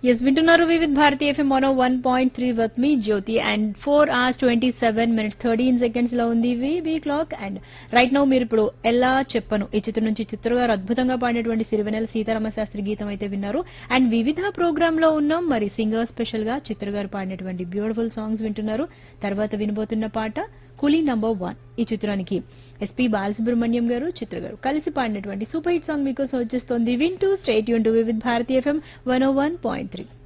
yes వింటున్నారు Vividh Bharati FM mono one point three with me Jyothi and four hours twenty seven minutes thirteen seconds లో ఉంది వివి clock and right now మీరు ఇప్పుడు ఎలా చెప్పను ఈ చిత్రం నుంచి చిత్ర గారు అద్భుతంగా పాడినటువంటి సిరివెనెల సీతారామ శాస్త్రి గీతం అయితే విన్నారు అండ్ వివిధ ప్రోగ్రామ్ లో ఉన్నాం మరి సింగర్ స్పెషల్ గా చిత్ర గారు పాడినటువంటి బ్యూటిఫుల్ సాంగ్స్ వింటున్నారు తర్వాత వినబోతున్న పాట కులీ నంబర్ వన్ ఈ చిత్రానికి ఎస్పీ బాలసుబ్రహ్మణ్యం గారు చిత్ర గారు కలిసి పాడినటువంటి సూపర్ హిట్ సాంగ్ మీకోసం వచ్చేస్తోంది వింటూ స్టేట్ యూన్ to Vividh Bharati FM one O one point three